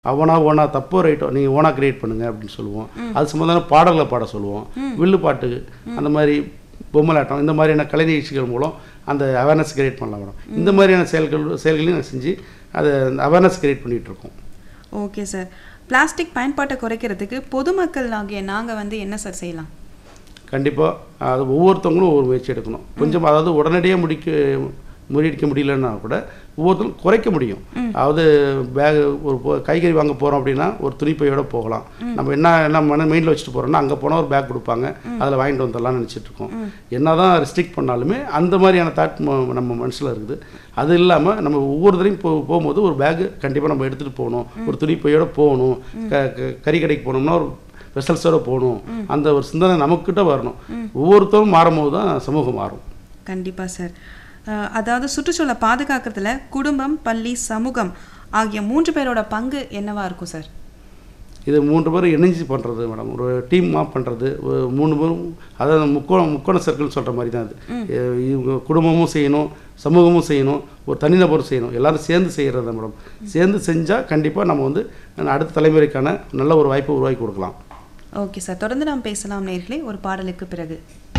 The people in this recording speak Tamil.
அவனா ஓனா தப்போ ரைட்டோ நீங்கள் ஓனா கிரியேட் பண்ணுங்க அப்படின்னு சொல்லுவோம் அது சம்மந்தமான பாடல்களை பாட சொல்லுவோம் வில்லு பாட்டு அந்த மாதிரி பொம்மலாட்டம் இந்த மாதிரியான கலை நிகழ்ச்சிகள் மூலம் அந்த அவேர்னஸ் கிரியேட் பண்ணலாம் மேடம் இந்த மாதிரியான செயல்கள் செயல்களையும் நாங்கள் செஞ்சு அதை அவேர்னஸ் கிரியேட் பண்ணிகிட்டு இருக்கோம் ஓகே சார் பிளாஸ்டிக் பயன்பாட்டை குறைக்கிறதுக்கு பொதுமக்கள் ஆகிய நாங்கள் வந்து என்ன சார் செய்யலாம் கண்டிப்பாக அது ஒவ்வொருத்தவங்களும் ஒவ்வொரு முயற்சி எடுக்கணும் கொஞ்சம் அதாவது உடனடியாக முடிக்க முறியடிக்க முடியலன்னா கூட ஒவ்வொருத்தரும் குறைக்க முடியும் அதாவது பேக் ஒரு பொ- காய்கறி வாங்க போகிறோம் அப்படின்னா ஒரு துணிப்பையோட போகலாம் நம்ம என்ன என்ன மன மைண்டில் வச்சுட்டு போகிறோம்னா அங்கே போனால் ஒரு பேக் கொடுப்பாங்க அதில் வாங்கிட்டு வந்துடலாம்னு நினச்சிட்டு இருக்கோம் என்ன தான் ரெஸ்ட்ரிக்ட் பண்ணாலுமே அந்த மாதிரியான தாட் நம்ம மனசில் இருக்குது அது இல்லாமல் நம்ம ஒவ்வொரு தடையும் போ போகும்போது ஒரு பேக்கு கண்டிப்பாக நம்ம எடுத்துகிட்டு போகணும் ஒரு துணிப்பையோட போகணும் க க- கறி கடைக்கு போனோம்னா ஒரு வெசல்ஸோட போகணும் அந்த ஒரு சிந்தனை நமக்கிட்ட வரணும் ஒவ்வொருத்தரும் மாறும்போது தான் சமூகம் மாறும் கண்டிப்பாக சார் அஹ், அதாவது சுற்றுச்சூழலை பாதுகாக்கிறதுல குடும்பம் பள்ளி சமூகம் ஆகிய மூன்று பேரோட பங்கு என்னவா இருக்கும் சார் இது மூன்று பேரும் இணைஞ்சு பண்ணுறது மேடம் ஒரு டீமாக பண்ணுறது ஒரு மூணு பேரும் அதாவது முக்கோணம் முக்கோண சர்க்கிள் சொல்கிற மாதிரி தான் அது அஹ் இவங்க குடும்பமும் செய்யணும் சமூகமும் செய்யணும் ஒரு தனிநபரும் செய்யணும் எல்லாரும் சேர்ந்து செய்கிறது தான் மேடம் சேர்ந்து செஞ்சால் கண்டிப்பாக நம்ம வந்து அடுத்த தலைமுறைக்கான நல்ல ஒரு வாய்ப்பை உருவாக்கி கொடுக்கலாம் ஓகே சார் தொடர்ந்து நாம் பேசலாம் நேர்களே ஒரு பாடலுக்கு பிறகு